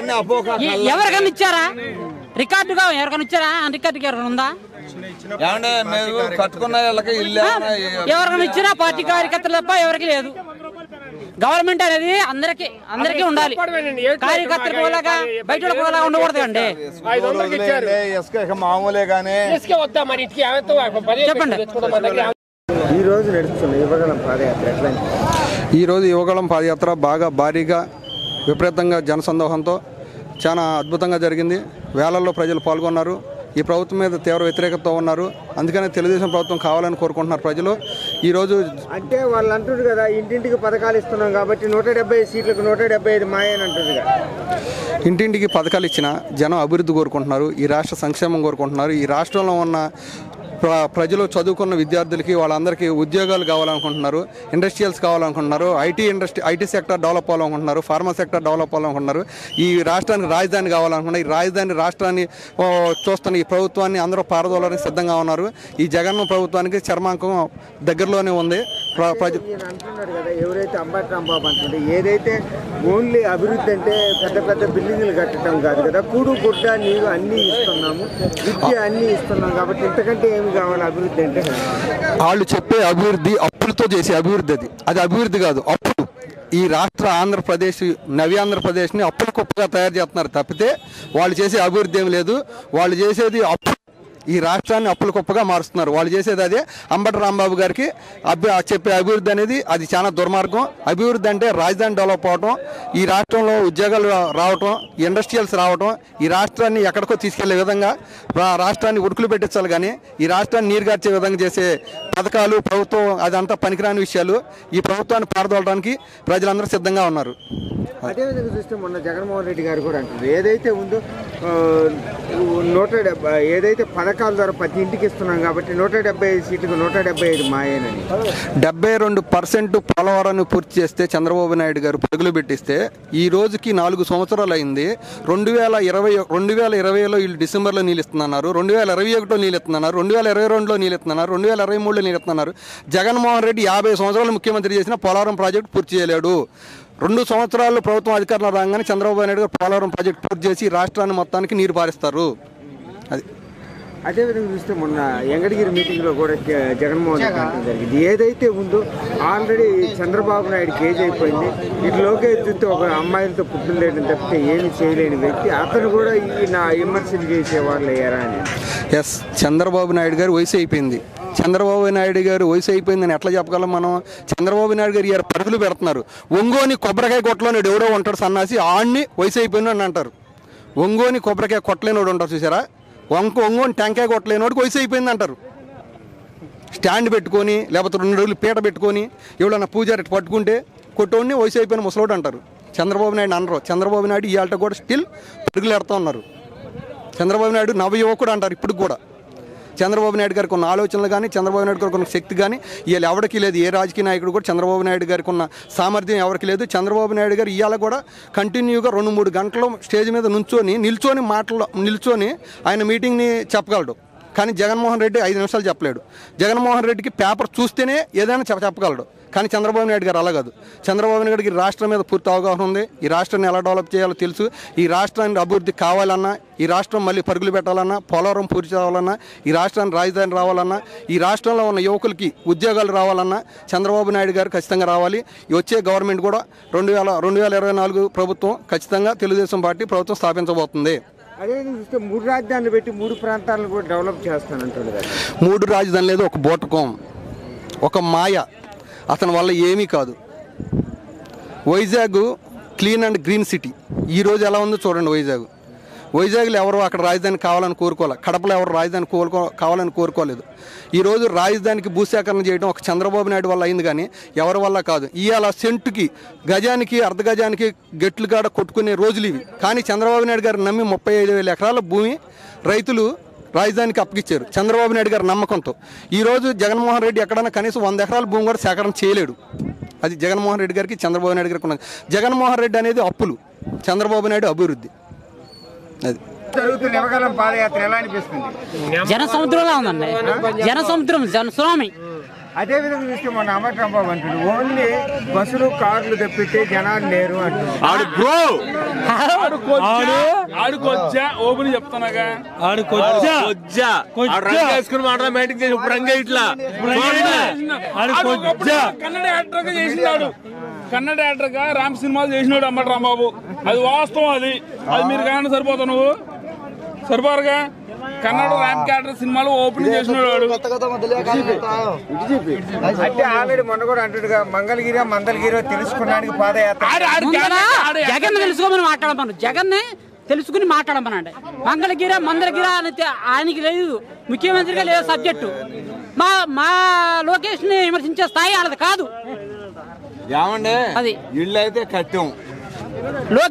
ఇవన్నీ అపోక ఎ- ఎవరికైనా ఇచ్చారా రికార్డుగా ఎవరికైనా ఇచ్చారా రికార్డుకి ఎవరికైనా ఉందా ఏమంటే మీరు కట్టుకున్న వాళ్ళకి ఇల్లు ఏమైనా ఎవరికైనా ఇచ్చినా పార్టీ కార్యకర్తలు తప్ప ఎవరికి లేదు గవర్నమెంట్ అనేది అందరికి అందరికీ ఉండాలి కార్యకర్తలకు ఒకలాగా బయట వాళ్ళకి ఒకలాగా ఉండకూడదు అండి ఐదు వందలకి ఇచ్చారు వదిలేయండి, ఇసుక ఇక మామూలే కానీ ఇసుకే వద్దా మరి ఇంటికి ఆమెతో పదే చెప్పండి. తెచ్చుకోవడం మన దగ్గర ఈ రోజు నడుస్తున్న యువగలం పాదయాత్ర ఎట్లా ఈరోజు యువగళం పాదయాత్ర బాగా భారీగా విపరీతంగా జనసందోహంతో చాలా అద్భుతంగా జరిగింది వేలల్లో ప్రజలు పాల్గొన్నారు ఈ ప్రభుత్వం మీద తీవ్ర వ్యతిరేకతతో ఉన్నారు అందుకనే తెలుగుదేశం ప్రభుత్వం కావాలని కోరుకుంటున్నారు ప్రజలు ఈరోజు అంటే వాళ్ళు అంటుండ్రు కదా ఇంటింటికి పథకాలు ఇస్తున్నాం కాబట్టి నూట డెబ్బై సీట్లకు నూట డెబ్బై ఐదు మాయని అంటుంది కదా ఇంటింటికి పథకాలు ఇచ్చిన జనం అభివృద్ధి కోరుకుంటున్నారు ఈ రాష్ట్ర సంక్షేమం కోరుకుంటున్నారు ఈ రాష్ట్రంలో ఉన్న ప్ర ప్రజలు చదువుకున్న విద్యార్థులకి వాళ్ళందరికీ ఉద్యోగాలు కావాలనుకుంటున్నారు ఇండస్ట్రియల్స్ కావాలనుకుంటున్నారు IT industry IT sector develop అవ్వాలనుకుంటున్నారు ఫార్మా సెక్టర్ డెవలప్ అవ్వాలనుకుంటున్నారు ఈ రాష్ట్రానికి రాజధాని కావాలనుకుంటున్నారు ఈ రాజధాని రాష్ట్రాన్ని ఓ, చూస్తున్న ఈ ప్రభుత్వాన్ని అందరూ పారదోలడానికి సిద్ధంగా ఉన్నారు ఈ జగన్ ప్రభుత్వానికి చర్మాంకం దగ్గరలోనే ఉంది ప్ర- ప్రజ ఈయన అంటున్నాడు కదా ఎవరైతే అంబటి రాంబాబు అంటుంటే ఏదైతే ఓన్లీ అభివృద్ధి అంటే పెద్ద పెద్ద బిల్డింగ్లు కట్టడం కాదు కదా కూడు గుడ్డ నీరు అన్నీ ఇస్తున్నాము విద్య అన్నీ ఇస్తున్నాం కాబట్టి ఇంతకంటే ఏమి కావాలి అభివృద్ధి అంటే వాళ్ళు చెప్పే అభివృద్ధి అప్పులతో చేసే అభివృద్ధి అది అది అభివృద్ధి కాదు అప్పులు ఈ రాష్ట్ర ఆంధ్రప్రదేశ్ నవి ఆంధ్రప్రదేశ్ని అప్పుల కుప్పగా తయారు చేస్తున్నారు తప్పితే వాళ్ళు చేసే అభివృద్ధి ఏమి లేదు వాళ్ళు చేసేది అప్పు ఈ రాష్ట్రాన్ని అప్పుల కుప్పగా మారుస్తున్నారు వాళ్ళు చేసేది అదే అంబటి రాంబాబు గారికి అభి చెప్పే అభివృద్ధి అనేది అది చాలా దుర్మార్గం అభివృద్ధి అంటే రాజధాని డెవలప్ అవటం ఈ రాష్ట్రంలో ఉద్యోగాలు రా- రావటం ఇండస్ట్రియల్స్ రావటం ఈ రాష్ట్రాన్ని ఎక్కడికో తీసుకెళ్లే విధంగా రా- రాష్ట్రాన్ని ఉరుకులు పెట్టించాలి కానీ ఈ రాష్ట్రాన్ని నీరుగార్చే విధంగా చేసే పథకాలు ప్రభుత్వం అదంతా పనికిరాని విషయాలు ఈ ప్రభుత్వాన్ని పారదోలడానికి ప్రజలందరూ సిద్ధంగా ఉన్నారు అదేవిధంగా చూస్తే మొన్న జగన్మోహన్ రెడ్డి గారు కూడా అంటున్నారు ఏదైతే ఉందో ఆ, నూట డెబ్బై ఏదైతే పథకాల ద్వారా ప్రతి ఇంటికి ఇస్తున్నాం కాబట్టి నూట డెబ్బై ఐదు సీట్లకు నూట డెబ్బై ఐదు మాయేనని డెబ్బై రెండు పర్సెంట్ పోలవరాన్ని పూర్తి చేస్తే చంద్రబాబు నాయుడు గారు పరుగులు పెట్టిస్తే ఈ రోజుకి నాలుగు సంవత్సరాలు అయింది రెండు వేల ఇరవై రెండు వేల ఇరవైలో వీళ్ళు డిసెంబర్లో నీళ్ళు ఇస్తున్నారు రెండు వేల ఇరవై ఒకటో నీళ్ళు ఇస్తున్నారు రెండు వేల ఇరవై రెండులో నీళ్ళు ఇస్తున్నారు రెండు వేల ఇరవై మూడులో నీళ్ళు ఇస్తున్నారు జగన్మోహన్ రెడ్డి యాభై సంవత్సరాలు ముఖ్యమంత్రి చేసిన పోలవరం ప్రాజెక్టు పూర్తి చేయలేడు రెండు సంవత్సరాలు ప్రభుత్వం అధికారంలో రాగానే చంద్రబాబు నాయుడు గారు పోలవరం ప్రాజెక్టు పూర్తి చేసి ఈ రాష్ట్రాన్ని మొత్తానికి నీరు పారిస్తారు అది అదేవిధంగా చూస్తే మొన్న ఎంగడగిరి మీటింగ్లో కూడా జ- జగన్మోహన్ రెడ్డి అనడం జరిగింది ఏదైతే ఉందో ఆల్రెడీ చంద్రబాబు నాయుడు కేజ్ అయిపోయింది ఇటు లోకేష్ చూస్తే ఒక అమ్మాయిలతో పుట్టులు లేని తప్పితే ఏమి చేయలేని వ్యక్తి అతను కూడా ఈ నా విమర్శలు చేసేవాళ్ళు అయ్యారా అని ఎస్ చంద్రబాబు నాయుడు గారు వయసు అయిపోయింది చంద్రబాబు నాయుడు గారు వయసు అయిపోయిందని ఎట్లా చెప్పగలం మనం చంద్రబాబు నాయుడు గారు ఇయర్ పరుగులు పెడుతున్నారు ఒంగోని కొబ్బరికాయ కొట్టలోని ఎవడో ఉంటాడు సన్నాసి ఆడిని వయసు అయిపోయింది అని అంటారు ఒంగోని కొబ్బరికాయ కొట్టలేనోడు ఉంటారు చూసారా వంక ఒంగోని టెంకాయ కొట్టలేనోడికి వయసు అయిపోయింది అంటారు స్టాండ్ పెట్టుకొని లేకపోతే రెండు రోజులు పీట పెట్టుకొని ఎవడన్నా పూజారి ఇట్ట పట్టుకుంటే కొట్టోడిని వయసు అయిపోయిన ముసలోడు అంటారు చంద్రబాబు నాయుడు అనరు చంద్రబాబు నాయుడు ఇవాళ కూడా స్టిల్ పరుగులు ఎడతా ఉన్నారు చంద్రబాబు నాయుడు నవ యువకుడు అంటారు ఇప్పుడు కూడా చంద్రబాబు నాయుడు గారికి ఉన్న ఆలోచనలు కానీ చంద్రబాబు నాయుడు గారికి ఉన్న శక్తి కానీ వీళ్ళు ఎవరికి లేదు ఏ రాజకీయ నాయకుడు కూడా చంద్రబాబు నాయుడు గారికి ఉన్న సామర్థ్యం ఎవరికి లేదు చంద్రబాబు నాయుడు గారు ఇవాళ కూడా కంటిన్యూగా రెండు మూడు గంటలు స్టేజ్ మీద నుంచొని నిల్చొని మాటలు నిల్చొని ఆయన మీటింగ్ని చెప్పగలడు కానీ జగన్మోహన్ రెడ్డి ఐదు నిమిషాలు చెప్పలేడు జగన్మోహన్ రెడ్డికి పేపర్ చూస్తేనే ఏదైనా చెప్ప చెప్పగలడు కానీ చంద్రబాబు నాయుడు గారు అలా కాదు చంద్రబాబు నాయుడు గారికి రాష్ట్రం మీద పూర్తి అవగాహన ఉంది ఈ రాష్ట్రాన్ని ఎలా డెవలప్ చేయాలో తెలుసు ఈ రాష్ట్రాన్ని అభివృద్ధి కావాలన్నా ఈ రాష్ట్రం మళ్ళీ పరుగులు పెట్టాలన్నా పోలవరం పూర్తి చేయాలన్నా ఈ రాష్ట్రానికి రాజధాని రావాలన్నా ఈ రాష్ట్రంలో ఉన్న యువకులకి ఉద్యోగాలు రావాలన్నా చంద్రబాబు నాయుడు గారు ఖచ్చితంగా రావాలి ఈ వచ్చే గవర్నమెంట్ కూడా రెండు వేల రెండు వేల ఇరవై నాలుగు ప్రభుత్వం ఖచ్చితంగా తెలుగుదేశం పార్టీ ప్రభుత్వం స్థాపించబోతుంది అదేవిధంగా చూస్తే మూడు రాజధానులు పెట్టి మూడు ప్రాంతాలను కూడా డెవలప్ చేస్తానంటాడు కదా మూడు రాజధాని లేదు ఒక బోటకం ఒక మాయ అతని వల్ల ఏమీ కాదు Vizag clean and green city ఈ రోజు ఎలా ఉందో చూడండి వైజాగ్ వైజాగ్లో ఎవరు అక్కడ రాజధాని కావాలని కోరుకోవాలి కడపలో ఎవరు రాజధాని కోరుకో కావాలని కోరుకోలేదు ఈరోజు రాజధానికి భూసేకరణ చేయడం ఒక చంద్రబాబు నాయుడు వల్ల అయింది కానీ ఎవరి వల్ల కాదు ఇవాళ సెంటుకి గజానికి అర్ధ గజానికి గెట్లు కాడ కొట్టుకునే రోజులు ఇవి కానీ చంద్రబాబు నాయుడు గారు నమ్మి ముప్పై ఐదు వేల ఎకరాల భూమి రైతులు రాజధానికి అప్పగిచ్చారు చంద్రబాబు నాయుడు గారి నమ్మకంతో ఈరోజు జగన్మోహన్ రెడ్డి ఎక్కడైనా కనీసం వంద ఎకరాల భూమి కూడా సేకరణ చేయలేడు అది జగన్మోహన్ రెడ్డి గారికి చంద్రబాబు నాయుడు గారికి ఉన్నది జగన్మోహన్ రెడ్డి అనేది అప్పులు చంద్రబాబు నాయుడు అభివృద్ధి అది జరుగుతున్న యువగలం పాదయాత్ర ఎలా అనిపిస్తుంది జన సముద్రంలా ఉందండి జన సముద్రం జన సునామీ అదే విధంగా చూస్తే మన అమర్ రాంబాబు అంటాడు ఓన్లీ బస్సులు కార్లు తప్పితే జనాలు లేరు అంటున్నాడు ఆడు బ్రో ఆడుకొచ్చా ఓపెన్ చెప్తానగా కొజ్జా ఆడు రంగు వేసుకుని మాట బయటకు చేసి ఇప్పుడు రంగే ఇట్లా ఆడు ఒకప్పుడు కన్నడ యాక్టర్ గా చేసినాడు కన్నడ యాక్టర్ గా రామ్ సినిమాలు చేసినాడు అమ్మటి రాంబాబు అది వాస్తవం అది అది మీరు కానీ సరిపోతావు నువ్వు సరిపోరుగా కన్నడ రామ్ క్యారెక్టర్ సినిమాలు ఓపెనింగ్ చేసినాడు వాడు అంటే ఆల్రెడీ మొన్న కూడా అంటాడుగా మంగళగిరి మందలగిరి తెలుసుకోవడానికి పాదయాత్ర ఆడు ఆడు ముందర character ఆడు జగన్ తెలుసుకోమని మాట్లాడమను జగన్ తెలుసుకుని మాట్లాడమనండి మంగళగిర మందరగిర అని తె- ఆయనకి లేదు ముఖ్యమంత్రిగా లేదు సబ్జెక్టు మా మా లోకేష్ ని విమర్శించే స్థాయి వాళ్ళది కాదు ఏమండి అది. ఇల్లు అయితే కట్టాం లో